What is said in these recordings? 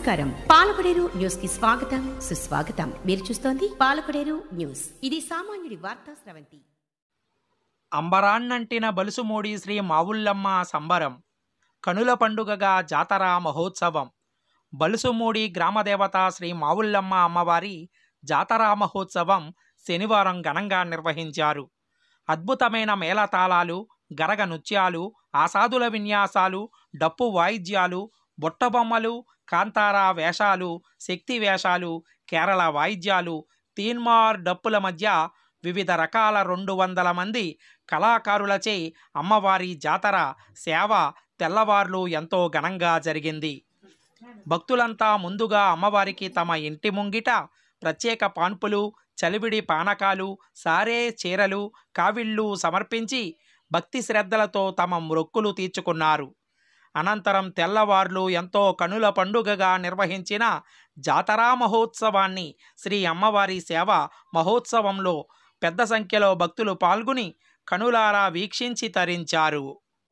నమస్కారం పాలకొడేరు న్యూస్ కి స్వాగతం సుస్వాగతం మీరు చూస్తోంది పాలకొడేరు న్యూస్ ఇది సామాన్యుడి వార్తా స్రవంతి అంబరాన్నంటిన బలుసుమూడి శ్రీ మావుల్లమ్మ సంబరం కనుల పండుగగా జాతర మహోత్సవం బలుసుమూడి గ్రామదేవత శ్రీ మావుల్లమ్మ అమ్మవారి జాతర మహోత్సవం శనివారం ఘనంగా నిర్వహించారు అద్భుతమైన మేళతాళాలు గరగ నృత్యాలు ఆసాదుల విన్యాసాలు డప్పు వాయిద్యాలు బుట్టబొమ్మలు కాంతారా వేషాలు శక్తి వేషాలు కేరళ వాయిద్యాలు తీన్మార్ డప్పుల మధ్య వివిధ రకాల రెండు వందల మంది కళాకారులచే అమ్మవారి జాతర సేవ తెల్లవార్లు ఎంతో ఘనంగా జరిగింది భక్తులంతా ముందుగా అమ్మవారికి తమ ఇంటి ముంగిట ప్రత్యేక పాన్పులు చలివిడి పానకాలు సారే చీరలు కావిళ్ళు సమర్పించి భక్తి శ్రద్ధలతో తమ మొక్కులు తీర్చుకున్నారు అనంతరం తెల్లవార్లు ఎంతో కనుల పండుగగా నిర్వహించిన జాతరా మహోత్సవాన్ని శ్రీ అమ్మవారి సేవ మహోత్సవంలో పెద్ద సంఖ్యలో భక్తులు పాల్గొని కనులారా వీక్షించి తరించారు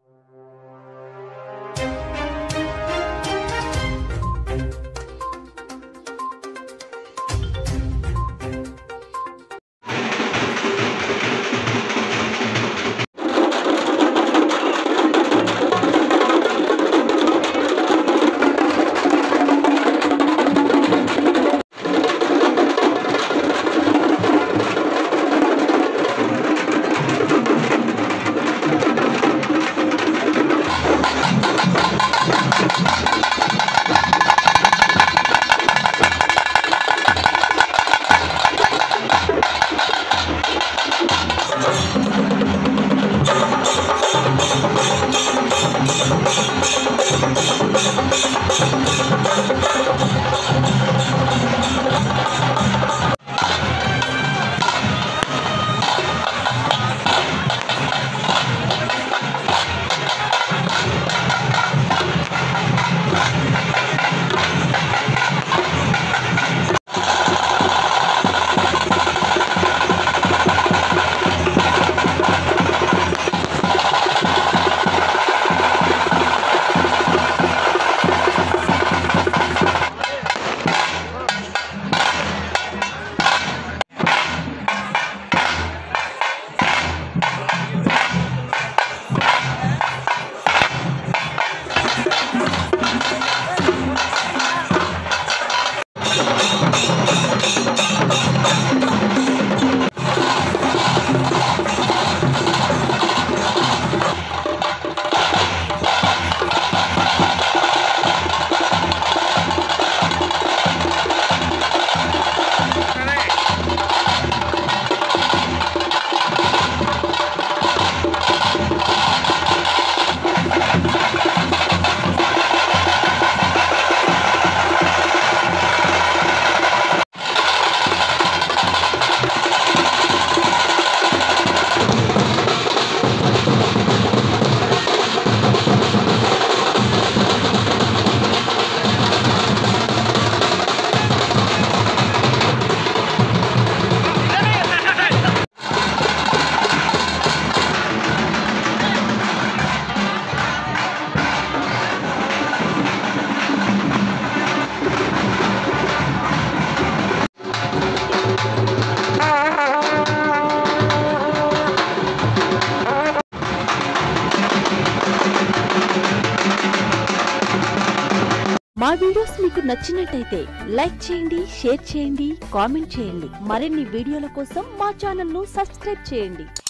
మా వీడియోస్ మీకు నచ్చినట్టయితే లైక్ చేయండి షేర్ చేయండి కామెంట్ చేయండి మరిన్ని వీడియోల కోసం మా ఛానల్ ను సబ్స్క్రైబ్ చేయండి